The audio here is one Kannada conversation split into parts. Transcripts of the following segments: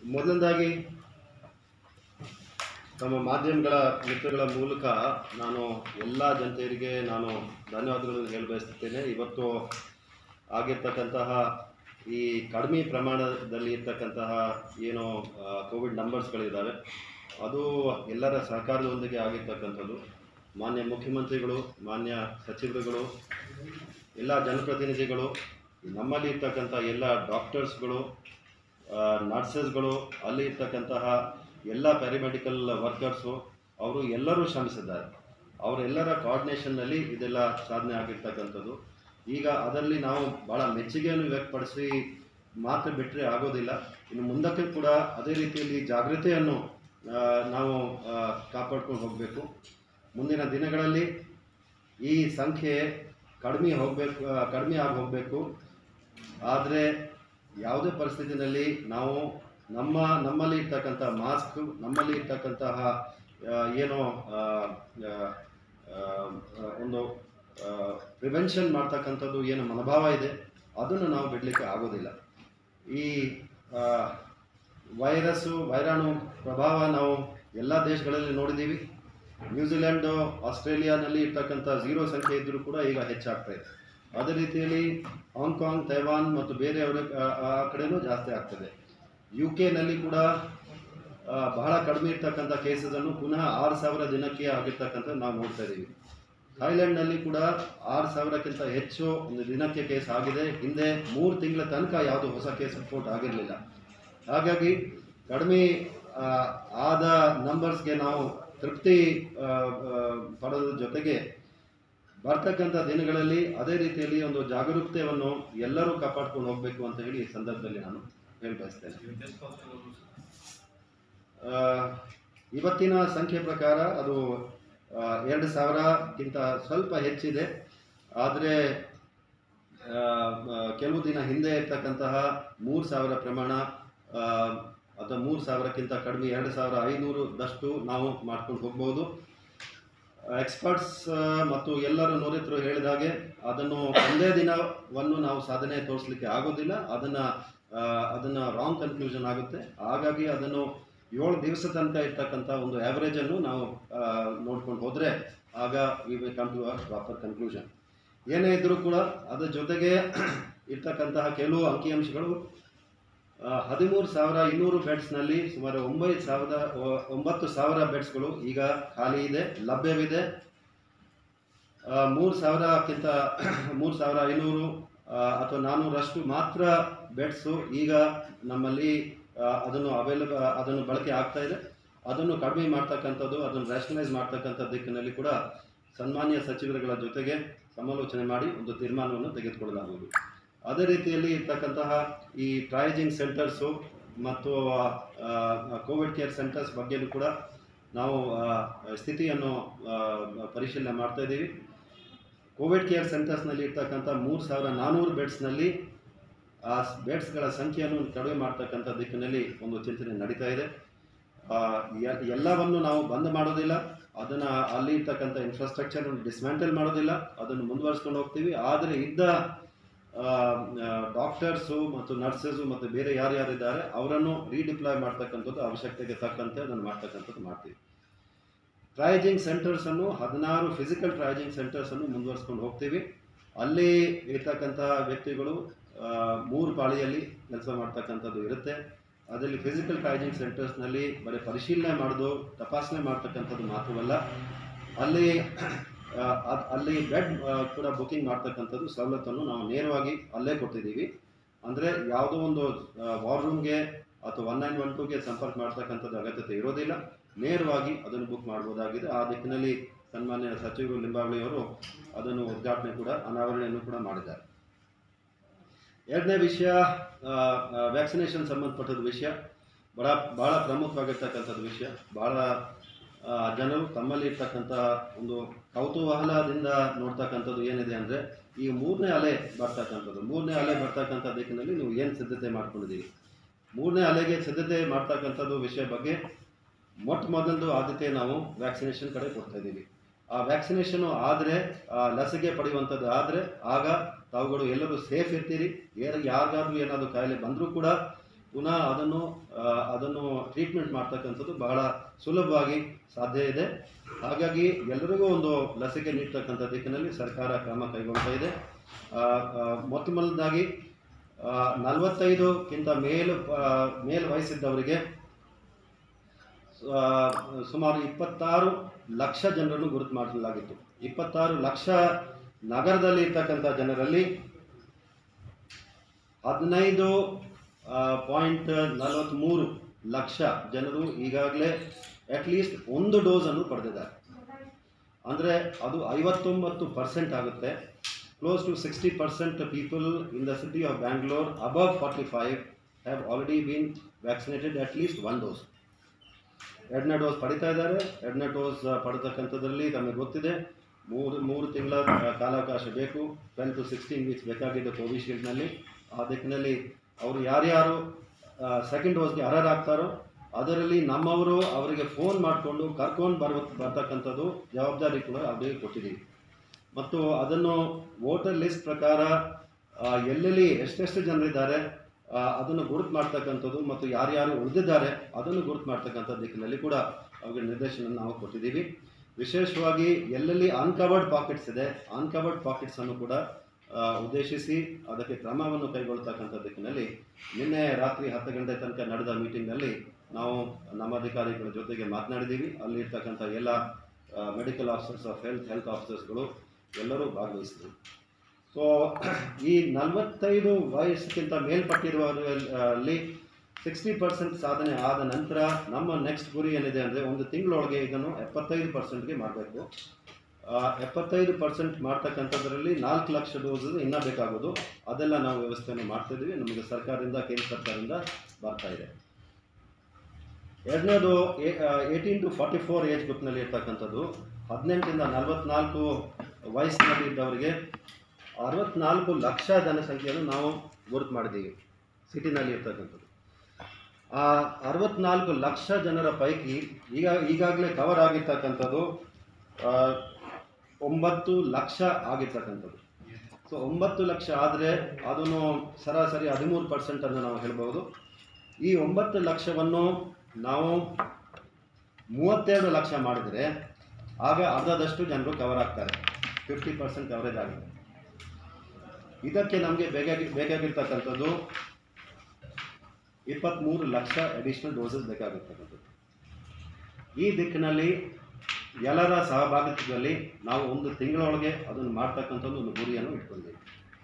ಮೊದಲನೇದಾಗಿ ತಮ್ಮ ಮಾಧ್ಯಮಗಳ ಮಿತ್ರಗಳ ಮೂಲಕ ನಾನು ಎಲ್ಲ ಜನತೆಯರಿಗೆ ನಾನು ಧನ್ಯವಾದಗಳನ್ನು ಹೇಳ ಬಯಸುತ್ತೇನೆ ಇವತ್ತು ಆಗಿರ್ತಕ್ಕಂತಹ ಈ ಕಡಿಮೆ ಪ್ರಮಾಣದಲ್ಲಿ ಇರ್ತಕ್ಕಂತಹ ಏನು ಕೋವಿಡ್ ನಂಬರ್ಸ್ಗಳಿದ್ದಾವೆ ಅದು ಎಲ್ಲರ ಸಹಕಾರದೊಂದಿಗೆ ಆಗಿರ್ತಕ್ಕಂಥದ್ದು ಮಾನ್ಯ ಮುಖ್ಯಮಂತ್ರಿಗಳು ಮಾನ್ಯ ಸಚಿವರುಗಳು ಎಲ್ಲ ಜನಪ್ರತಿನಿಧಿಗಳು ನಮ್ಮಲ್ಲಿ ಇರ್ತಕ್ಕಂಥ ಎಲ್ಲ ಡಾಕ್ಟರ್ಸ್ಗಳು ನರ್ಸಸ್ಗಳು ಅಲ್ಲಿ ಇರ್ತಕ್ಕಂತಹ ಎಲ್ಲ ಪ್ಯಾರಿಮೆಡಿಕಲ್ ವರ್ಕರ್ಸು ಅವರು ಎಲ್ಲರೂ ಶ್ರಮಿಸಿದ್ದಾರೆ ಅವರೆಲ್ಲರ ಕೋಆರ್ಡಿನೇಷನ್ನಲ್ಲಿ ಇದೆಲ್ಲ ಸಾಧನೆ ಆಗಿರ್ತಕ್ಕಂಥದ್ದು ಈಗ ಅದರಲ್ಲಿ ನಾವು ಭಾಳ ಮೆಚ್ಚುಗೆಯನ್ನು ವ್ಯಕ್ತಪಡಿಸಿ ಮಾತ್ರ ಬಿಟ್ಟರೆ ಆಗೋದಿಲ್ಲ ಇನ್ನು ಮುಂದಕ್ಕೆ ಕೂಡ ಅದೇ ರೀತಿಯಲ್ಲಿ ಜಾಗೃತೆಯನ್ನು ಆ, ನಾವು ಆ, ಕಾಪಾಡ್ಕೊಂಡು ಹೋಗಬೇಕು ಮುಂದಿನ ದಿನಗಳಲ್ಲಿ ಈ ಸಂಖ್ಯೆ ಕಡಿಮೆ ಹೋಗಬೇಕು ಕಡಿಮೆ ಆಗಿ ಹೋಗಬೇಕು ಆದರೆ ಯಾವುದೇ ಪರಿಸ್ಥಿತಿನಲ್ಲಿ ನಾವು ನಮ್ಮ ನಮ್ಮಲ್ಲಿ ಇರ್ತಕ್ಕಂಥ ಮಾಸ್ಕ್ ನಮ್ಮಲ್ಲಿ ಇರ್ತಕ್ಕಂತಹ ಆ, ಏನು ಆ, ಆ, ಆ, ಒಂದು ಪ್ರಿವೆನ್ಷನ್ ಮಾಡ್ತಕ್ಕಂಥದ್ದು ಏನು ಮನೋಭಾವ ಇದೆ ಅದನ್ನು ನಾವು ಬಿಡಲಿಕ್ಕೆ ಆಗೋದಿಲ್ಲ ಈ ಆ, ವೈರಸ್ಸು ವೈರಾಣು ಪ್ರಭಾವ ನಾವು ಎಲ್ಲ ದೇಶಗಳಲ್ಲಿ ನೋಡಿದ್ದೀವಿ ನ್ಯೂಜಿಲೆಂಡು ಆಸ್ಟ್ರೇಲಿಯಾನಲ್ಲಿ ಇರ್ತಕ್ಕಂಥ ಝೀರೋ ಸಂಖ್ಯೆ ಇದ್ದರೂ ಕೂಡ ಈಗ ಹೆಚ್ಚಾಗ್ತಾ ಇದೆ ಅದೇ ರೀತಿಯಲ್ಲಿ ಹಾಂಗ್ಕಾಂಗ್ ತೈವಾನ್ ಮತ್ತು ಬೇರೆಯವರ ಆ- ಆ ಕಡೆನೂ ಜಾಸ್ತಿ ಆಗ್ತದೆ ಯು ಕೆನಲ್ಲಿ ಕೂಡ ಆ, ಬಹಳ ಕಡಿಮೆ ಇರ್ತಕ್ಕಂಥ ಕೇಸಸನ್ನು ಪುನಃ ಆರು ಸಾವಿರ ದಿನಕ್ಕೆ ಆಗಿರ್ತಕ್ಕಂಥ ನಾವು ನೋಡ್ತಾ ಇದ್ದೀವಿ ಥೈಲ್ಯಾಂಡ್ನಲ್ಲಿ ಕೂಡ ಆರು ಸಾವಿರಕ್ಕಿಂತ ಹೆಚ್ಚು ಒಂದು ದಿನಕ್ಕೆ ಕೇಸ್ ಆಗಿದೆ ಹಿಂದೆ ಮೂರು ತಿಂಗಳ ತನಕ ಯಾವುದು ಹೊಸ ಕೇಸ್ ರಿಪೋರ್ಟ್ ಆಗಿರಲಿಲ್ಲ ಹಾಗಾಗಿ ಕಡಿಮೆ ಆ, ಆದ ನಂಬರ್ಸ್ಗೆ ನಾವು ತೃಪ್ತಿ ಆ, ಆ, ಪಡೋದ್ರ ಜೊತೆಗೆ ಬರ್ತಕ್ಕಂಥ ದಿನಗಳಲ್ಲಿ ಅದೇ ರೀತಿಯಲ್ಲಿ ಒಂದು ಜಾಗರೂಕತೆಯನ್ನು ಎಲ್ಲರೂ ಕಾಪಾಡ್ಕೊಂಡು ಹೋಗಬೇಕು ಅಂತ ಹೇಳಿ ಈ ಸಂದರ್ಭದಲ್ಲಿ ನಾನು ಹೇಳಿ ಬಯಸ್ತೇನೆ ಆ, ಇವತ್ತಿನ ಸಂಖ್ಯೆ ಪ್ರಕಾರ ಅದು ಆ, ಎರಡು ಸಾವಿರಕ್ಕಿಂತ ಸ್ವಲ್ಪ ಹೆಚ್ಚಿದೆ ಆದರೆ ಕೆಲವು ದಿನ ಹಿಂದೆ ಇರ್ತಕ್ಕಂತಹ ಮೂರು ಸಾವಿರ ಪ್ರಮಾಣ ಆ, ಅಥವಾ ಮೂರು ಸಾವಿರಕ್ಕಿಂತ ಕಡಿಮೆ ಎರಡು ಸಾವಿರ ಐನೂರದಷ್ಟು ನಾವು ಮಾಡ್ಕೊಂಡು ಹೋಗ್ಬೋದು ಎಕ್ಸ್ಪರ್ಟ್ಸ್ ಮತ್ತು ಎಲ್ಲರೂ ನುರಿತರು ಹೇಳಿದ ಹಾಗೆ ಅದನ್ನು ಒಂದೇ ದಿನವನ್ನು ನಾವು ಸಾಧನೆ ತೋರಿಸಲಿಕ್ಕೆ ಆಗೋದಿಲ್ಲ ಅದನ್ನು ಅದನ್ನು ರಾಂಗ್ ಕನ್ಕ್ಲೂಷನ್ ಆಗುತ್ತೆ ಹಾಗಾಗಿ ಅದನ್ನು ಏಳು ದಿವಸ ತನಕ ಇರ್ತಕ್ಕಂಥ ಒಂದು ಆ್ಯಾವ್ರೇಜನ್ನು ನಾವು ನೋಡ್ಕೊಂಡು ಹೋದರೆ ಆಗ we will come to a proper conclusion ಏನೇ ಇದ್ದರೂ ಕೂಡ ಅದರ ಜೊತೆಗೆ ಇರ್ತಕ್ಕಂತಹ ಕೆಲವು ಅಂಕಿಅಂಶಗಳು ಹದಿಮೂರು ಸಾವಿರ ಇನ್ನೂರು ಬೆಡ್ಸ್ನಲ್ಲಿ ಸುಮಾರು ಒಂಬತ್ತು ಸಾವಿರದ ಒ- ಒಂಬತ್ತು ಸಾವಿರ ಬೆಡ್ಸ್ಗಳು ಈಗ ಖಾಲಿ ಇದೆ ಲಭ್ಯವಿದೆ ಮೂರು ಸಾವಿರಕ್ಕಿಂತ ಮೂರು ಸಾವಿರ ಐನೂರು ಅಥವಾ ನಾನ್ನೂರಷ್ಟು ಮಾತ್ರ ಬೆಡ್ಸು ಈಗ ನಮ್ಮಲ್ಲಿ ಆ, ಅದನ್ನು ಅವೈಲಬಲ್ ಅದನ್ನು ಬಳಕೆ ಆಗ್ತಾ ಇದೆ ಅದನ್ನು ಕಡಿಮೆ ಮಾಡ್ತಕ್ಕಂಥದ್ದು ಅದನ್ನು ರ್ಯಾಷನಲೈಸ್ ಮಾಡ್ತಕ್ಕಂಥ ದಿಕ್ಕಿನಲ್ಲಿ ಕೂಡ ಸನ್ಮಾನ್ಯ ಸಚಿವರುಗಳ ಜೊತೆಗೆ ಸಮಾಲೋಚನೆ ಮಾಡಿ ಒಂದು ತೀರ್ಮಾನವನ್ನು ತೆಗೆದುಕೊಳ್ಳಲಾಗುವುದು ಅದೇ ರೀತಿಯಲ್ಲಿ ಇರ್ತಕ್ಕಂತಹ ಈ ಟ್ರಯಜಿಂಗ್ ಸೆಂಟರ್ಸು ಮತ್ತು ಕೋವಿಡ್ ಕೇರ್ ಸೆಂಟರ್ಸ್ ಬಗ್ಗೆಯೂ ಕೂಡ ನಾವು ಆ, ಸ್ಥಿತಿಯನ್ನು ಆ, ಪರಿಶೀಲನೆ ಮಾಡ್ತಾ ಇದ್ದೀವಿ ಕೋವಿಡ್ ಕೇರ್ ಸೆಂಟರ್ಸ್ನಲ್ಲಿ ಇರ್ತಕ್ಕಂಥ ಮೂರು ಸಾವಿರ ನಾನ್ನೂರು ಬೆಡ್ಸ್ನಲ್ಲಿ ಆ ಬೆಡ್ಸ್ಗಳ ಸಂಖ್ಯೆಯನ್ನು ಕಡಿಮೆ ಮಾಡ್ತಕ್ಕಂಥ ದಿಕ್ಕಿನಲ್ಲಿ ಒಂದು ಚಿಂತನೆ ನಡೀತಾ ಇದೆ ಆ, ಎ- ಎಲ್ಲವನ್ನು ನಾವು ಬಂದ್ ಮಾಡೋದಿಲ್ಲ ಅದನ್ನು ಅಲ್ಲಿ ಇರ್ತಕ್ಕಂಥ ಇನ್ಫ್ರಾಸ್ಟ್ರಕ್ಚರ್ ಡಿಸ್ಮ್ಯಾಂಟಲ್ ಮಾಡೋದಿಲ್ಲ ಅದನ್ನು ಮುಂದುವರಿಸ್ಕೊಂಡು ಹೋಗ್ತೀವಿ ಆದರೆ ಇದ್ದ ಡಾಕ್ಟರ್ಸು ಮತ್ತು ನರ್ಸಸ್ಸು ಮತ್ತು ಬೇರೆ ಯಾರ್ಯಾರಿದ್ದಾರೆ ಅವರನ್ನು ರೀಡಿಪ್ಲಾಯ್ ಮಾಡ್ತಕ್ಕಂಥದ್ದು ಅವಶ್ಯಕತೆಗೆ ತಕ್ಕಂತೆ ಅದನ್ನು ಮಾಡ್ತಕ್ಕಂಥದ್ದು ಮಾಡ್ತೀವಿ ಟ್ರಯಜಿಂಗ್ ಸೆಂಟರ್ಸನ್ನು ಹದಿನಾರು ಫಿಸಿಕಲ್ ಟ್ರಯಜಿಂಗ್ ಸೆಂಟರ್ಸನ್ನು ಮುಂದುವರಿಸ್ಕೊಂಡು ಹೋಗ್ತೀವಿ ಅಲ್ಲಿ ಇರ್ತಕ್ಕಂಥ ವ್ಯಕ್ತಿಗಳು ಆ, ಮೂರು ಪಾಳಿಯಲ್ಲಿ ಕೆಲಸ ಮಾಡ್ತಕ್ಕಂಥದ್ದು ಇರುತ್ತೆ ಅದರಲ್ಲಿ ಫಿಸಿಕಲ್ ಟ್ರಯಜಿಂಗ್ ಸೆಂಟರ್ಸ್ನಲ್ಲಿ ಬರೀ ಪರಿಶೀಲನೆ ಮಾಡೋದು ತಪಾಸಣೆ ಮಾಡ್ತಕ್ಕಂಥದ್ದು ಮಾತ್ರವಲ್ಲ ಅಲ್ಲಿ ಆ, ಅದ್- ಅಲ್ಲಿ ಬೆಡ್ ಕೂಡ ಬುಕಿಂಗ್ ಮಾಡ್ತಕ್ಕಂಥದ್ದು ಸವಲತ್ತನ್ನು ನಾವು ನೇರವಾಗಿ ಅಲ್ಲೇ ಕೊಟ್ಟಿದ್ದೀವಿ ಅಂದರೆ ಯಾವುದೋ ಒಂದು ವಾರ್ ರೂಮ್ಗೆ ಅಥವಾ ಒನ್ ನೈನ್ ಒನ್ ಟೂಗೆ ಸಂಪರ್ಕ ಮಾಡ್ತಕ್ಕಂಥದ್ದು ಅಗತ್ಯತೆ ಇರೋದಿಲ್ಲ ನೇರವಾಗಿ ಅದನ್ನು ಬುಕ್ ಮಾಡ್ಬೋದಾಗಿದೆ ಆ ದಿಕ್ಕಿನಲ್ಲಿ ಸನ್ಮಾನ್ಯ ಸಚಿವರು ಲಿಂಬಾವಳಿಯವರು ಅದನ್ನು ಉದ್ಘಾಟನೆ ಕೂಡ ಅನಾವರಣೆಯನ್ನು ಕೂಡ ಮಾಡಿದ್ದಾರೆ ಎರಡನೇ ವಿಷಯ ವ್ಯಾಕ್ಸಿನೇಷನ್ ಸಂಬಂಧಪಟ್ಟದ ವಿಷಯ ಬಹಳ ಭಾಳ ಪ್ರಮುಖವಾಗಿರ್ತಕ್ಕಂಥದ್ದು ವಿಷಯ ಭಾಳ ಆ, ಜನರು ತಮ್ಮಲ್ಲಿ ಇರ್ತಕ್ಕಂಥ ಒಂದು ಕೌತೂಹಲದಿಂದ ನೋಡ್ತಕ್ಕಂಥದ್ದು ಏನಿದೆ ಅಂದರೆ ಈ ಮೂರನೇ ಅಲೆ ಬರ್ತಕ್ಕಂಥದ್ದು ಮೂರನೇ ಅಲೆ ಬರ್ತಕ್ಕಂಥ ದಿಕ್ಕಿನಲ್ಲಿ ನೀವು ಏನು ಸಿದ್ಧತೆ ಮಾಡ್ಕೊಂಡಿದ್ದೀವಿ ಮೂರನೇ ಅಲೆಗೆ ಸಿದ್ಧತೆ ಮಾಡ್ತಕ್ಕಂಥದ್ದು ವಿಷಯ ಬಗ್ಗೆ ಮೊಟ್ಟ ಮೊದಲದು ಆದ್ಯತೆ ನಾವು ವ್ಯಾಕ್ಸಿನೇಷನ್ ಕಡೆ ಕೊಡ್ತಾ ಇದ್ದೀವಿ ಆ ವ್ಯಾಕ್ಸಿನೇಷನು ಆದರೆ ಲಸಿಕೆ ಪಡೆಯುವಂಥದ್ದು ಆದರೆ ಆಗ ತಾವುಗಳು ಎಲ್ಲರೂ ಸೇಫ್ ಇರ್ತೀರಿ ಏರ್ ಯಾರಿಗಾದ್ರೂ ಏನಾದರೂ ಕಾಯಿಲೆ ಬಂದರೂ ಕೂಡ ಪುನಃ ಅದನ್ನು ಆ, ಅದನ್ನು ಟ್ರೀಟ್ಮೆಂಟ್ ಮಾಡ್ತಕ್ಕಂಥದ್ದು ಬಹಳ ಸುಲಭವಾಗಿ ಸಾಧ್ಯ ಇದೆ ಹಾಗಾಗಿ ಎಲ್ಲರಿಗೂ ಒಂದು ಲಸಿಕೆ ನೀಡ್ತಕ್ಕಂಥ ದಿಕ್ಕಿನಲ್ಲಿ ಸರ್ಕಾರ ಕ್ರಮ ಕೈಗೊಳ್ತಾ ಇದೆ ಆ, ಆ, ಮೊತ್ತ ಮೊದಲದಾಗಿ ನಲವತ್ತೈದಕ್ಕಿಂತ ಮೇಲು ಆ, ಮೇಲ್ ವಯಸ್ಸಿದ್ದವರಿಗೆ ಆ, ಸುಮಾರು ಇಪ್ಪತ್ತಾರು ಲಕ್ಷ ಜನರನ್ನು ಗುರುತು ಮಾಡಲಾಗಿತ್ತು ಇಪ್ಪತ್ತಾರು ಲಕ್ಷ ನಗರದಲ್ಲಿ ಇರ್ತಕ್ಕಂಥ ಜನರಲ್ಲಿ ಹದಿನೈದು ಪಾಯಿಂಟ್ ನಲವತ್ತ್ಮೂರು ಲಕ್ಷ ಜನರು ಈಗಾಗಲೇ ಅಟ್ಲೀಸ್ಟ್ ಒಂದು ಡೋಸನ್ನು ಪಡೆದಿದ್ದಾರೆ ಅಂದರೆ ಅದು ಐವತ್ತೊಂಬತ್ತು ಪರ್ಸೆಂಟ್ ಆಗುತ್ತೆ close to sixty percent people in the city of Bangalore above forty five have already been vaccinated at least one dose ಎರಡನೇ ಡೋಸ್ ಪಡಿತಾ ಇದ್ದಾರೆ ಎರಡನೇ ಡೋಸ್ ಪಡೆತಕ್ಕಂಥದ್ರಲ್ಲಿ ತಮಗೆ ಗೊತ್ತಿದೆ ಮೂರು ಮೂರು ತಿಂಗಳ ಕಾಲಾವಕಾಶ ಬೇಕು ಟೆನ್ ಟು ಸಿಕ್ಸ್ಟೀನ್ ವೀಕ್ಸ್ ಬೇಕಾಗಿದೆ ಕೋವಿಶೀಲ್ಡ್ನಲ್ಲಿ ಆ ದಿಕ್ಕಿನಲ್ಲಿ ಅವರು ಯಾರ್ಯಾರು ಸೆಕೆಂಡ್ ಡೋಸ್ಗೆ ಅರ್ಹರಾಗ್ತಾರೋ ಅದರಲ್ಲಿ ನಮ್ಮವರು ಅವರಿಗೆ ಫೋನ್ ಮಾಡಿಕೊಂಡು ಕರ್ಕೊಂಡು ಬರುವ ಬರ್ತಕ್ಕಂಥದ್ದು ಜವಾಬ್ದಾರಿ ಕೂಡ ಅವರಿಗೆ ಕೊಟ್ಟಿದ್ದೀವಿ ಮತ್ತು ಅದನ್ನು ವೋಟರ್ ಲಿಸ್ಟ್ ಪ್ರಕಾರ ಆ, ಎಲ್ಲೆಲ್ಲಿ ಎಷ್ಟೆಷ್ಟು ಜನರಿದ್ದಾರೆ ಆ, ಅದನ್ನು ಗುರುತು ಮಾಡ್ತಕ್ಕಂಥದ್ದು ಮತ್ತು ಯಾರ್ಯಾರು ಉಳಿದಿದ್ದಾರೆ ಅದನ್ನು ಗುರುತು ಮಾಡ್ತಕ್ಕಂಥ ದಿಕ್ಕಿನಲ್ಲಿ ಕೂಡ ಅವ್ರಿಗೆ ನಿರ್ದೇಶನ ನಾವು ಕೊಟ್ಟಿದ್ದೀವಿ ವಿಶೇಷವಾಗಿ ಎಲ್ಲೆಲ್ಲಿ ಅನ್ಕವರ್ಡ್ ಪಾಕೆಟ್ಸ್ ಇದೆ ಅನ್ಕವರ್ಡ್ ಪಾಕೆಟ್ಸನ್ನು ಕೂಡ ಆ, ಉದ್ದೇಶಿಸಿ ಅದಕ್ಕೆ ಕ್ರಮವನ್ನು ಕೈಗೊಳ್ತಕ್ಕಂಥ ದಿಕ್ಕಿನಲ್ಲಿ ನಿನ್ನೆ ರಾತ್ರಿ ಹತ್ತು ಗಂಟೆ ತನಕ ನಡೆದ ಮೀಟಿಂಗ್ನಲ್ಲಿ ನಾವು ನಮ್ಮ ಅಧಿಕಾರಿಗಳ ಜೊತೆಗೆ ಮಾತನಾಡಿದ್ದೀವಿ ಅಲ್ಲಿ ಇರ್ತಕ್ಕಂಥ ಎಲ್ಲ medical officers of health health ಆಫೀಸರ್ಸ್ಗಳು ಎಲ್ಲರೂ ಭಾಗವಹಿಸಿದರು ಸೊ ಈ ನಲವತ್ತೈದು ವಯಸ್ಸಿಗಿಂತ ಮೇಲ್ಪಟ್ಟಿರುವವರಲ್ಲಿ ಸಿಕ್ಸ್ಟಿ ಪರ್ಸೆಂಟ್ ಸಾಧನೆ ಆದ ನಂತರ ನಮ್ಮ ನೆಕ್ಸ್ಟ್ ಗುರಿ ಏನಿದೆ ಅಂದರೆ ಒಂದು ತಿಂಗಳೊಳಗೆ ಇದನ್ನು ಎಪ್ಪತ್ತೈದು ಪರ್ಸೆಂಟ್ಗೆ ಮಾಡಬೇಕು ಎಪ್ಪತ್ತೈದು ಪರ್ಸೆಂಟ್ ಮಾಡ್ತಕ್ಕಂಥದ್ರಲ್ಲಿ ನಾಲ್ಕು ಲಕ್ಷ ಡೋಸ್ ಇನ್ನೂ ಬೇಕಾಗೋದು ಅದೆಲ್ಲ ನಾವು ವ್ಯವಸ್ಥೆಯನ್ನು ಮಾಡ್ತಿದ್ದೀವಿ ನಮಗೆ ಸರ್ಕಾರದಿಂದ ಕೇಂದ್ರ ಸರ್ಕಾರದಿಂದ ಬರ್ತಾ ಇದೆ ಎರಡನೇದು eighteen to forty four age ಗ್ರೂಪ್ನಲ್ಲಿ ಇರ್ತಕ್ಕಂಥದ್ದು ಹದಿನೆಂಟರಿಂದ ನಲವತ್ನಾಲ್ಕು ವಯಸ್ಸಿನಲ್ಲಿ ಇದ್ದವರಿಗೆ ಅರವತ್ನಾಲ್ಕು ಲಕ್ಷ ಜನಸಂಖ್ಯೆಯನ್ನು ನಾವು ಗುರುತು ಮಾಡಿದ್ದೀವಿ ಸಿಟಿನಲ್ಲಿ ಇರ್ತಕ್ಕಂಥದ್ದು ಆ ಅರವತ್ನಾಲ್ಕು ಲಕ್ಷ ಜನರ ಪೈಕಿ ಈಗ ಈಗಾಗಲೇ ಕವರ್ ಆಗಿರ್ತಕ್ಕಂಥದ್ದು ಆ, ಒಂಬತ್ತು ಲಕ್ಷ ಆಗಿರ್ತಕ್ಕಂಥದ್ದು ಸೊ ಒಂಬತ್ತು ಲಕ್ಷ ಆದರೆ ಅದನ್ನು ಸರಾಸರಿ ಹದಿಮೂರು ಪರ್ಸೆಂಟನ್ನು ನಾವು ಹೇಳ್ಬೋದು ಈ ಒಂಬತ್ತು ಲಕ್ಷವನ್ನು ನಾವು ಮೂವತ್ತೆರಡು ಲಕ್ಷ ಮಾಡಿದರೆ ಆಗ ಅರ್ಧದಷ್ಟು ಜನರು ಕವರ್ ಆಗ್ತಾರೆ ಫಿಫ್ಟಿ ಪರ್ಸೆಂಟ್ ಕವರೇಜ್ ಆಗಿದೆ ಇದಕ್ಕೆ ನಮಗೆ ಬೇಕಾಗಿ ಬೇಕಾಗಿರ್ತಕ್ಕಂಥದ್ದು ಇಪ್ಪತ್ತ್ಮೂರು ಲಕ್ಷ ಅಡಿಷ್ನಲ್ ಡೋಸಸ್ ಬೇಕಾಗಿರ್ತಕ್ಕಂಥದ್ದು ಈ ದಿಕ್ಕಿನಲ್ಲಿ ಎಲ್ಲರ ಸಹಭಾಗಿತ್ವದಲ್ಲಿ ನಾವು ಒಂದು ತಿಂಗಳೊಳಗೆ ಅದನ್ನು ಮಾಡ್ತಕ್ಕಂಥದ್ದು ಒಂದು ಗುರಿಯನ್ನು ಇಟ್ಕೊಂಡಿದ್ದೀವಿ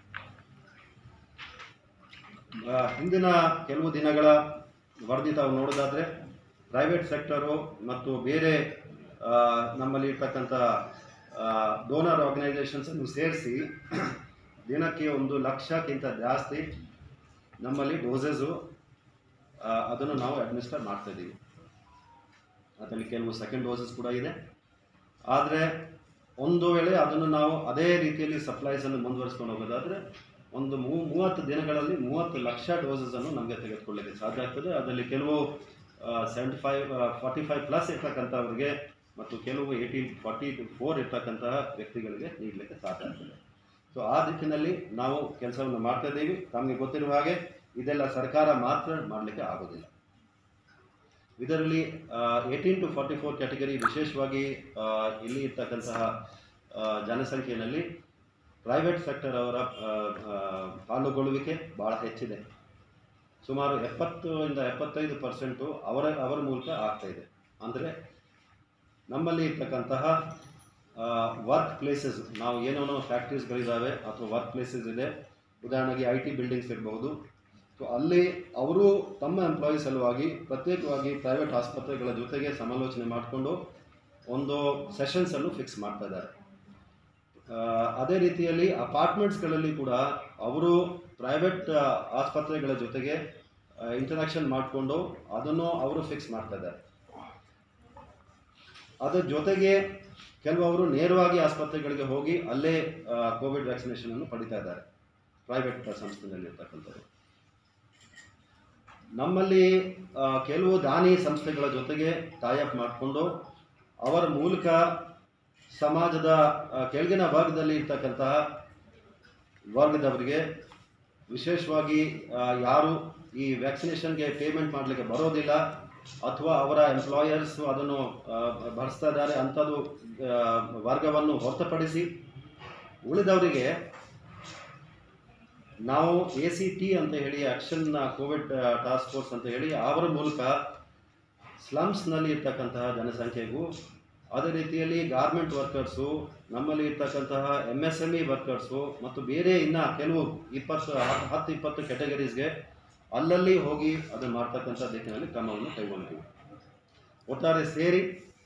ಆ, ಹಿಂದಿನ ಕೆಲವು ದಿನಗಳ ವರದಿ ತಾವು ನೋಡೋದಾದರೆ ಪ್ರೈವೇಟ್ ಸೆಕ್ಟರು ಮತ್ತು ಬೇರೆ ಆ, ನಮ್ಮಲ್ಲಿ ಇರ್ತಕ್ಕಂಥ ಡೋನರ್ ಆರ್ಗನೈಸೇಷನ್ಸನ್ನು ಸೇರಿಸಿ ದಿನಕ್ಕೆ ಒಂದು ಲಕ್ಷಕ್ಕಿಂತ ಜಾಸ್ತಿ ನಮ್ಮಲ್ಲಿ ಡೋಸಸ್ಸು ಅದನ್ನು ನಾವು ಅಡ್ಮಿನಿಸ್ಟರ್ ಮಾಡ್ತಾಯಿದ್ದೀವಿ ಅದರಲ್ಲಿ ಕೆಲವು ಸೆಕೆಂಡ್ ಡೋಸಸ್ ಕೂಡ ಇದೆ ಆದರೆ ಒಂದು ವೇಳೆ ಅದನ್ನು ನಾವು ಅದೇ ರೀತಿಯಲ್ಲಿ ಸಪ್ಲೈಸನ್ನು ಮುಂದುವರಿಸ್ಕೊಂಡು ಹೋಗೋದಾದರೆ ಒಂದು ಮೂ ಮೂವತ್ತು ದಿನಗಳಲ್ಲಿ ಮೂವತ್ತು ಲಕ್ಷ ಡೋಸಸನ್ನು ನಮಗೆ ತೆಗೆದುಕೊಳ್ಳಲಿಕ್ಕೆ ಸಾಧ್ಯ ಆಗ್ತದೆ ಅದರಲ್ಲಿ ಕೆಲವು seventy five forty five plus ಇರ್ತಕ್ಕಂಥವ್ರಿಗೆ ಮತ್ತು ಕೆಲವು ಏಯ್ಟೀನ್ ಫಾರ್ಟಿ ಟು ಫೋರ್ ಇರ್ತಕ್ಕಂತಹ ವ್ಯಕ್ತಿಗಳಿಗೆ ನೀಡಲಿಕ್ಕೆ ಸಾಧ್ಯ ಆಗ್ತದೆ ಸೊ ಆ ದಿಕ್ಕಿನಲ್ಲಿ ನಾವು ಕೆಲಸವನ್ನು ಮಾಡ್ತಾ ಇದ್ದೀವಿ ತಮಗೆ ಗೊತ್ತಿರುವ ಹಾಗೆ ಇದೆಲ್ಲ ಸರ್ಕಾರ ಮಾತ್ರ ಮಾಡಲಿಕ್ಕೆ ಆಗೋದಿಲ್ಲ ಇದರಲ್ಲಿ eighteen to forty four category ವಿಶೇಷವಾಗಿ ಆ, ಇಲ್ಲಿ ಇರ್ತಕ್ಕಂತಹ ಆ, ಜನಸಂಖ್ಯೆಯಲ್ಲಿ ಪ್ರೈವೇಟ್ ಸೆಕ್ಟರ್ ಅವರ ಆ, ಆ, ಪಾಲ್ಗೊಳ್ಳುವಿಕೆ ಭಾಳ ಹೆಚ್ಚಿದೆ ಸುಮಾರು ಎಪ್ಪತ್ತು ಇಂದ ಎಪ್ಪತ್ತೈದು ಪರ್ಸೆಂಟು ಅವರ ಅವರ ಮೂಲಕ ಆಗ್ತಾ ಇದೆ ಅಂದರೆ ನಮ್ಮಲ್ಲಿ ಇರ್ತಕ್ಕಂತಹ ವರ್ಕ್ ಪ್ಲೇಸಸ್ ನಾವು ಏನೇನೋ ಫ್ಯಾಕ್ಟ್ರೀಸ್ಗಳಿದ್ದಾವೆ ಅಥವಾ ವರ್ಕ್ ಪ್ಲೇಸಸ್ ಇದೆ ಉದಾಹರಣೆಗೆ ಐ ಟಿ ಬಿಲ್ಡಿಂಗ್ಸ್ ಇರಬಹುದು ಸೊ ಅಲ್ಲಿ ಅವರು ತಮ್ಮ ಎಂಪ್ಲಾಯಿ ಸಲುವಾಗಿ ಪ್ರತ್ಯೇಕವಾಗಿ ಪ್ರೈವೇಟ್ ಆಸ್ಪತ್ರೆಗಳ ಜೊತೆಗೆ ಸಮಾಲೋಚನೆ ಮಾಡಿಕೊಂಡು ಒಂದು ಸೆಷನ್ಸನ್ನು ಫಿಕ್ಸ್ ಮಾಡ್ತಾ ಇದ್ದಾರೆ ಆ, ಅದೇ ರೀತಿಯಲ್ಲಿ ಅಪಾರ್ಟ್ಮೆಂಟ್ಸ್ಗಳಲ್ಲಿ ಕೂಡ ಅವರು ಪ್ರೈವೇಟ್ ಆಸ್ಪತ್ರೆಗಳ ಜೊತೆಗೆ ಇಂಟರಾಕ್ಷನ್ ಮಾಡಿಕೊಂಡು ಅದನ್ನು ಅವರು ಫಿಕ್ಸ್ ಮಾಡ್ತಾ ಇದ್ದಾರೆ ಅದರ ಜೊತೆಗೆ ಕೆಲವರು ನೇರವಾಗಿ ಆಸ್ಪತ್ರೆಗಳಿಗೆ ಹೋಗಿ ಅಲ್ಲೇ ಕೋವಿಡ್ ವ್ಯಾಕ್ಸಿನೇಷನನ್ನು ಪಡಿತಾ ಇದ್ದಾರೆ ಪ್ರೈವೇಟ್ ಸಂಸ್ಥೆಯಲ್ಲಿರ್ತಕ್ಕಂಥದ್ದು ನಮ್ಮಲ್ಲಿ ಆ, ಕೆಲವು ದಾನಿ ಸಂಸ್ಥೆಗಳ ಜೊತೆಗೆ ಟೈಅಪ್ ಮಾಡಿಕೊಂಡು ಅವರ ಮೂಲಕ ಸಮಾಜದ ಆ, ಕೆಳಗಿನ ವರ್ಗದಲ್ಲಿ ಇರ್ತಕ್ಕಂತಹ ವರ್ಗದವರಿಗೆ ವಿಶೇಷವಾಗಿ ಆ, ಯಾರು ಈ ವ್ಯಾಕ್ಸಿನೇಷನ್ಗೆ ಪೇಮೆಂಟ್ ಮಾಡಲಿಕ್ಕೆ ಬರೋದಿಲ್ಲ ಅಥವಾ ಅವರ ಎಂಪ್ಲಾಯರ್ಸ್ ಅದನ್ನು ಆ, ಭರಿಸ್ತಾ ಇದ್ದಾರೆ ಅಂಥದ್ದು ಆ, ವರ್ಗವನ್ನು ಹೊರತುಪಡಿಸಿ ಉಳಿದವರಿಗೆ ನಾವು ಎ ಸಿ ಟಿ ಅಂತ ಹೇಳಿ ಆಕ್ಷನ್ ಕೋವಿಡ್ ಟಾಸ್ಕ್ ಫೋರ್ಸ್ ಅಂತ ಹೇಳಿ ಅವರ ಮೂಲಕ ಸ್ಲಮ್ಸ್ನಲ್ಲಿ ಇರ್ತಕ್ಕಂತಹ ಜನಸಂಖ್ಯೆಗೂ ಅದೇ ರೀತಿಯಲ್ಲಿ ಗಾರ್ಮೆಂಟ್ ವರ್ಕರ್ಸು ನಮ್ಮಲ್ಲಿ ಇರ್ತಕ್ಕಂತಹ M S M E workers ಮತ್ತು ಬೇರೆ ಇನ್ನು ಕೆಲವು ಇಪ್ಪತ್ತು ಹತ್ತು ಹತ್ತು ಇಪ್ಪತ್ತು ಕೆಟಗರೀಸ್ಗೆ ಅಲ್ಲಲ್ಲಿ ಹೋಗಿ ಅದನ್ನು ಮಾಡ್ತಕ್ಕಂಥ ದಿಕ್ಕಿನಲ್ಲಿ ಕ್ರಮವನ್ನು ಕೈಗೊಂಡಿವಿ ಒಟ್ಟಾರೆ ಸೇರಿ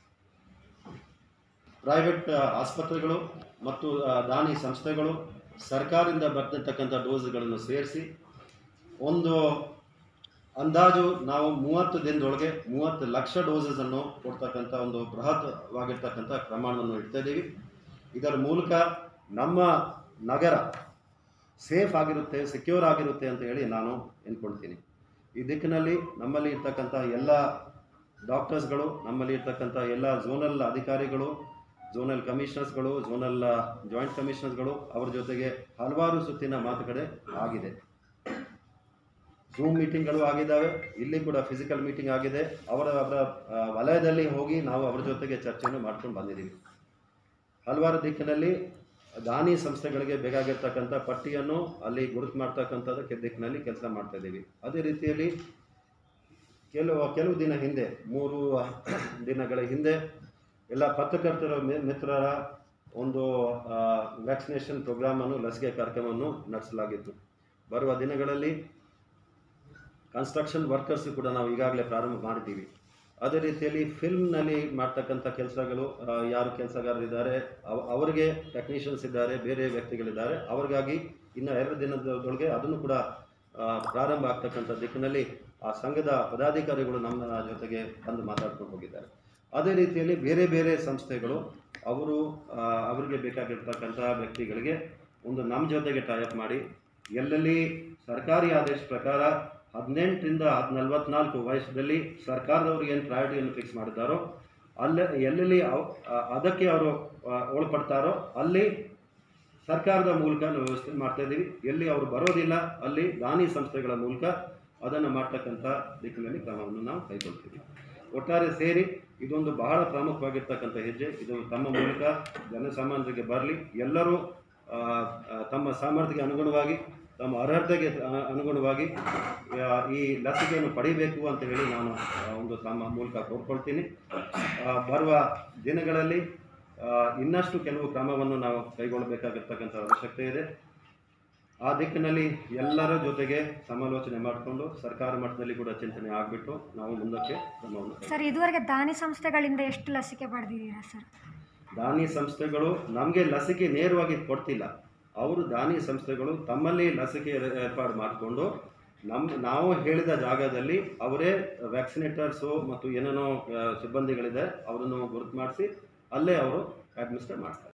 ಪ್ರೈವೇಟ್ ಆಸ್ಪತ್ರೆಗಳು ಮತ್ತು ಆ, ದಾನಿ ಸಂಸ್ಥೆಗಳು ಸರ್ಕಾರದಿಂದ ಬರ್ತಿರ್ತಕ್ಕಂಥ ಡೋಸ್ಗಳನ್ನು ಸೇರಿಸಿ ಒಂದು ಅಂದಾಜು ನಾವು ಮೂವತ್ತು ದಿನದೊಳಗೆ ಮೂವತ್ತು ಲಕ್ಷ ಡೋಸಸನ್ನು ಕೊಡ್ತಕ್ಕಂಥ ಒಂದು ಬೃಹತ್ವಾಗಿರ್ತಕ್ಕಂಥ ಪ್ರಮಾಣವನ್ನು ಇಡ್ತಾ ಇದ್ದೀವಿ ಇದರ ಮೂಲಕ ನಮ್ಮ ನಗರ ಸೇಫ್ ಆಗಿರುತ್ತೆ ಸೆಕ್ಯೂರ್ ಆಗಿರುತ್ತೆ ಅಂತ ಹೇಳಿ ನಾನು ಅಂದ್ಕೊಳ್ತೀನಿ ಈ ದಿಕ್ಕಿನಲ್ಲಿ ನಮ್ಮಲ್ಲಿ ಇರ್ತಕ್ಕಂಥ ಎಲ್ಲ ಡಾಕ್ಟರ್ಸ್ಗಳು ನಮ್ಮಲ್ಲಿ ಇರ್ತಕ್ಕಂಥ ಎಲ್ಲ ಝೋನಲ್ ಅಧಿಕಾರಿಗಳು ಝೋನಲ್ ಕಮಿಷನರ್ಸ್ಗಳು ಝೋನಲ್ ಜಾಯಿಂಟ್ ಕಮಿಷನರ್ಸ್ಗಳು ಅವರ ಜೊತೆಗೆ ಹಲವಾರು ಸುತ್ತಿನ ಮಾತುಕತೆ ಆಗಿದೆ ಝೂಮ್ ಮೀಟಿಂಗ್ಗಳು ಆಗಿದ್ದಾವೆ ಇಲ್ಲಿ ಕೂಡ ಫಿಸಿಕಲ್ ಮೀಟಿಂಗ್ ಆಗಿದೆ ಅವರ ಅವರ ಆ, ವಲಯದಲ್ಲಿ ಹೋಗಿ ನಾವು ಅವರ ಜೊತೆಗೆ ಚರ್ಚೆಯನ್ನು ಮಾಡ್ಕೊಂಡು ಬಂದಿದ್ದೀವಿ ಹಲವಾರು ದಿಕ್ಕಿನಲ್ಲಿ ದಾನಿ ಸಂಸ್ಥೆಗಳಿಗೆ ಬೇಕಾಗಿರ್ತಕ್ಕಂಥ ಪಟ್ಟಿಯನ್ನು ಅಲ್ಲಿ ಗುರುತು ಮಾಡ್ತಕ್ಕಂಥದ್ದಕ್ಕೆ ದಿಕ್ಕಿನಲ್ಲಿ ಕೆಲಸ ಮಾಡ್ತಾ ಇದ್ದೀವಿ ಅದೇ ರೀತಿಯಲ್ಲಿ ಕೆಲವು ಕೆಲವು ದಿನ ಹಿಂದೆ ಮೂರು ದಿನಗಳ ಹಿಂದೆ ಎಲ್ಲ ಪತ್ರಕರ್ತರ ಮಿ- ಮಿತ್ರರ ಒಂದು ವ್ಯಾಕ್ಸಿನೇಷನ್ ಪ್ರೋಗ್ರಾಮನ್ನು ಲಸಿಕೆ ಕಾರ್ಯಕ್ರಮವನ್ನು ನಡೆಸಲಾಗಿತ್ತು ಬರುವ ದಿನಗಳಲ್ಲಿ ಕನ್ಸ್ಟ್ರಕ್ಷನ್ ವರ್ಕರ್ಸ್ ಕೂಡ ನಾವು ಈಗಾಗಲೇ ಪ್ರಾರಂಭ ಮಾಡಿದ್ದೀವಿ ಅದೇ ರೀತಿಯಲ್ಲಿ ಫಿಲ್ಮ್ನಲ್ಲಿ ಮಾಡ್ತಕ್ಕಂಥ ಕೆಲಸಗಳು ಆ, ಯಾರು ಕೆಲಸಗಾರರಿದ್ದಾರೆ ಅವ- ಅವರಿಗೆ ಟೆಕ್ನಿಷಿಯನ್ಸ್ ಇದ್ದಾರೆ ಬೇರೆ ವ್ಯಕ್ತಿಗಳಿದ್ದಾರೆ ಅವ್ರಿಗಾಗಿ ಇನ್ನು ಎರಡು ದಿನದೊಳಗೆ ಅದನ್ನು ಕೂಡ ಆ, ಪ್ರಾರಂಭ ಆಗ್ತಕ್ಕಂಥ ದಿಕ್ಕಿನಲ್ಲಿ ಆ ಸಂಘದ ಪದಾಧಿಕಾರಿಗಳು ನಮ್ಮ ಜೊತೆಗೆ ಬಂದು ಮಾತಾಡ್ಕೊಂಡು ಹೋಗಿದ್ದಾರೆ ಅದೇ ರೀತಿಯಲ್ಲಿ ಬೇರೆ ಬೇರೆ ಸಂಸ್ಥೆಗಳು ಅವರು ಆ, ಅವರಿಗೆ ಬೇಕಾಗಿರ್ತಕ್ಕಂಥ ವ್ಯಕ್ತಿಗಳಿಗೆ ಒಂದು ನಮ್ಮ ಜೊತೆಗೆ ಟೈಅಪ್ ಮಾಡಿ ಎಲ್ಲೆಲ್ಲಿ ಸರ್ಕಾರಿ ಆದೇಶ ಪ್ರಕಾರ ಹದಿನೆಂಟರಿಂದ ಹದ್ ನಲವತ್ನಾಲ್ಕು ವಯಸ್ಸದಲ್ಲಿ ಸರ್ಕಾರದವ್ರು ಏನು ಪ್ರಯಾರಿಟಿಯನ್ನು ಫಿಕ್ಸ್ ಮಾಡಿದ್ದಾರೋ ಅಲ್ಲೇ ಎಲ್ಲೆಲ್ಲಿ ಅವ್- ಆ- ಅದಕ್ಕೆ ಅವರು ಆ, ಒಳಪಡ್ತಾರೋ ಅಲ್ಲಿ ಸರ್ಕಾರದ ಮೂಲಕ ನಾವು ವ್ಯವಸ್ಥೆ ಮಾಡ್ತಾ ಇದ್ದೀವಿ ಎಲ್ಲಿ ಅವರು ಬರೋದಿಲ್ಲ ಅಲ್ಲಿ ದಾನಿ ಸಂಸ್ಥೆಗಳ ಮೂಲಕ ಅದನ್ನು ಮಾಡ್ತಕ್ಕಂಥ ದಿಕ್ಕಿನಲ್ಲಿ ಕ್ರಮವನ್ನು ನಾವು ಕೈಗೊಳ್ತೀವಿ ಒಟ್ಟಾರೆ ಸೇರಿ ಇದೊಂದು ಬಹಳ ಪ್ರಾಮುಖ್ಯವಾಗಿರ್ತಕ್ಕಂಥ ಹೆಜ್ಜೆ ಇದು ತಮ್ಮ ಮೂಲಕ ಜನಸಾಮಾನ್ಯರಿಗೆ ಬರಲಿ ಎಲ್ಲರೂ ಆ, ಆ, ತಮ್ಮ ಸಾಮರ್ಥ್ಯಕ್ಕೆ ಅನುಗುಣವಾಗಿ ತಮ್ಮ ಅರ್ಹತೆಗೆ ಅ- ಅನುಗುಣವಾಗಿ ಆ, ಈ ಲಸಿಕೆಯನ್ನು ಪಡಿಬೇಕು ಅಂತ ಹೇಳಿ ನಾನು ಆ, ಒಂದು ತಮ್ಮ ಮೂಲಕ ಕೋರ್ಕೊಳ್ತೀನಿ ಆ, ಬರುವ ದಿನಗಳಲ್ಲಿ ಆ, ಇನ್ನಷ್ಟು ಕೆಲವು ಕ್ರಮವನ್ನು ನಾವು ಕೈಗೊಳ್ಳಬೇಕಾಗಿರ್ತಕ್ಕಂಥ ಅವಶ್ಯಕತೆ ಇದೆ ಆ ದಿಕ್ಕಿನಲ್ಲಿ ಎಲ್ಲರ ಜೊತೆಗೆ ಸಮಾಲೋಚನೆ ಮಾಡಿಕೊಂಡು ಸರ್ಕಾರ ಮಟ್ಟದಲ್ಲಿ ಕೂಡ ಚಿಂತನೆ ಆಗಿಬಿಟ್ಟು ನಾವು ಮುಂದಕ್ಕೆ ಕ್ರಮವನ್ನು ಕೈ- ಸರ್ ಇದುವರೆಗೆ ದಾನಿ ಸಂಸ್ಥೆಗಳಿಂದ ಎಷ್ಟು ಲಸಿಕೆ ಪಡೆದಿದ್ದೀರಾ ಸರ್ ದಾನಿ ಸಂಸ್ಥೆಗಳು ನಮಗೆ ಲಸಿಕೆ ನೇರವಾಗಿ ಕೊಡ್ತಿಲ್ಲ ಅವರು ದಾನಿ ಸಂಸ್ಥೆಗಳು ತಮ್ಮಲ್ಲಿ ಲಸಿಕೆ ಏರ್- ಏರ್ಪಾಡು ಮಾಡಿಕೊಂಡು ನಮ್ಮ ನಾವು ಹೇಳಿದ ಜಾಗದಲ್ಲಿ ಅವರೇ ವ್ಯಾಕ್ಸಿನೇಟರ್ಸು ಮತ್ತು ಏನೇನೋ ಆ, ಸಿಬ್ಬಂದಿಗಳಿದೆ ಅವರನ್ನು ಗುರುತು ಮಾಡಿಸಿ ಅಲ್ಲೇ ಅವರು ಅಡ್ಮಿನಿಸ್ಟ್ರೇಟ್ ಮಾಡ್ತಾರೆ